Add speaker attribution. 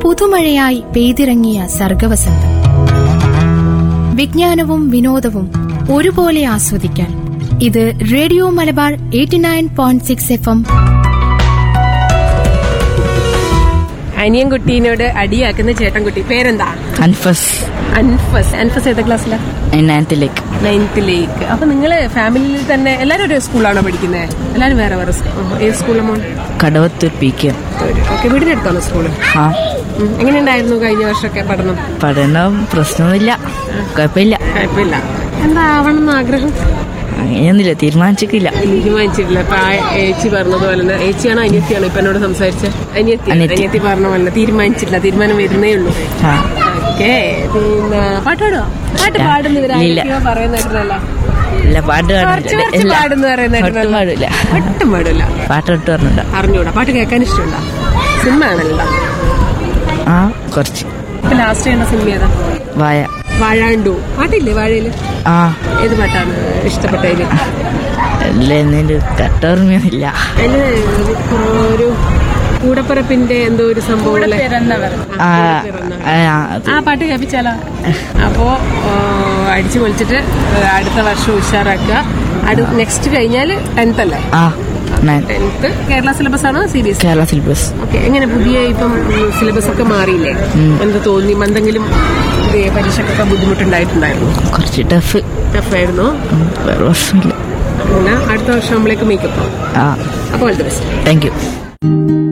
Speaker 1: പുതുമഴയായി പെയ്തിറങ്ങിയ സർഗവസന്തം വിജ്ഞാനവും വിനോദവും ഒരുപോലെ ആസ്വദിക്കാൻ ഇത് radio Malabar eighty nine point six F M
Speaker 2: അനിയൻ കുട്ടീനോട് അടിയാക്കുന്ന ചേട്ടൻകുട്ടി പേരെന്താ
Speaker 3: അൻഫസ്
Speaker 2: അൻഫസ് അൻഫസ് ഏത് ക്ലാസ്സിലാ
Speaker 3: നയൻത്തിലേക്ക്
Speaker 2: നയൻത്തിലേക്ക് അപ്പൊ നിങ്ങള് ഫാമിലിയിൽ തന്നെ എല്ലാരും ഒരു സ്കൂളാണോ പഠിക്കുന്നത് എല്ലാരും വേറെ വേറെ സ്കൂ- ഉം. ഏത് സ്കൂളിലാണ് മോൻ
Speaker 3: കടവത്തൂർ പി കെ
Speaker 2: ഓക്കെ വീടിനടുത്താണോ സ്കൂള്
Speaker 3: ആ
Speaker 2: ഉം. എങ്ങനെയുണ്ടായിരുന്നു കഴിഞ്ഞ വർഷമൊക്കെ പഠനം
Speaker 3: പഠനം പ്രശ്നമൊന്നുമില്ല കുഴപ്പമില്ല
Speaker 2: കുഴപ്പമില്ല എന്താ ആവണം എന്ന് ആഗ്രഹം
Speaker 3: അങ്ങനെയൊന്നുമില്ല തീരുമാനിച്ചിട്ടില്ല
Speaker 2: തീരുമാനിച്ചിട്ടില്ല ഇപ്പൊ ആ ഏച്ചി പറഞ്ഞതുപോലെ തന്നെ ഏച്ചിയാണോ അനിയത്തിയാണോ ഇപ്പൊ എന്നോട് സംസാരിച്ചത് അനിയത്തി
Speaker 3: അനിയത്തി.
Speaker 2: അനിയത്തി പറഞ്ഞ പോലെ തീരുമാനിച്ചിട്ടില്ല തീരുമാനം വരുന്നേ ഉള്ളൂ
Speaker 3: ആ
Speaker 2: ഓക്കെ പിന്നെ പാട്ടാടോ പാട്ട് പാടുന്ന
Speaker 3: ഇല്ല.
Speaker 2: ഇവരായിരിക്കോ പറയുന്ന കേട്ടില്ലല്ലോ
Speaker 3: ഇല്ല പാട്ട്
Speaker 2: കുറച്ച്
Speaker 3: പാടുന്നില്ല
Speaker 2: കുറച്ച്
Speaker 3: ഇല്ല
Speaker 2: പാടുന്ന പറയുന്ന
Speaker 3: ഒട്ടും
Speaker 2: കേട്ടില്ലല്ലോ
Speaker 3: പാടില്ല
Speaker 2: ഒട്ടും പാടില്ല
Speaker 3: പാട്ട് ഒട്ടും പറഞ്ഞില്ല
Speaker 2: അറിഞ്ഞൂടാ പാട്ട് കേൾക്കാൻ ഇഷ്ടമുണ്ടോ സിനിമ ആണല്ലോ
Speaker 3: ആ കുറച്ച്
Speaker 2: ഇപ്പൊ ലാസ്റ്റ് കണ്ട സിനിമ ഏതാ
Speaker 3: വായ
Speaker 2: വാഴാണ്ടു പാട്ടില്ലേ വാഴയില്
Speaker 3: ആ
Speaker 2: ഏത് പാട്ടാണ് ഇഷ്ടപ്പെട്ടതില്
Speaker 3: അല്ല എന്നൊരു കട്ടോർമ്മയൊന്നുമില്ല
Speaker 2: അതില് ഒരു കൂടപ്പിറപ്പിന്റെ എന്തോ ഒരു സംഭവം അല്ലേ?
Speaker 3: ആ
Speaker 2: പിറന്നവർ.
Speaker 3: ആ, അത്
Speaker 2: ആ പാട്ട് കേൾപ്പിച്ചാലോ അപ്പോ ആ, അടിച്ചു പൊളിച്ചിട്ട് അടുത്ത വർഷം ഉഷാറാക്കുക അടു നെക്സ്റ്റ് കഴിഞ്ഞാൽ ടെൻത്ത് അല്ലേ
Speaker 3: ആ നയൻ
Speaker 2: ടെൻത്ത് കേരള സിലബസ് ആണോ C B S
Speaker 3: Kerala syllabus
Speaker 2: okay എങ്ങനെ പുതിയ ഇപ്പം സിലബസ് ഒക്കെ മാറിയില്ലേ എന്ത് തോന്നി എന്തെങ്കിലും ഇത് പരീക്ഷക്കൊക്കെ ബുദ്ധിമുട്ടുണ്ടായിട്ടുണ്ടായിരുന്നു
Speaker 3: കുറച്ച് ടഫ്
Speaker 2: ടഫായിരുന്നു
Speaker 3: വേറെ പ്രശ്നമില്ല
Speaker 2: അങ്ങനെ അടുത്ത വർഷം നമ്മളേക്ക് മേക്കപ്പ്
Speaker 3: ആ
Speaker 2: അപ്പോൾ all the best
Speaker 3: thank U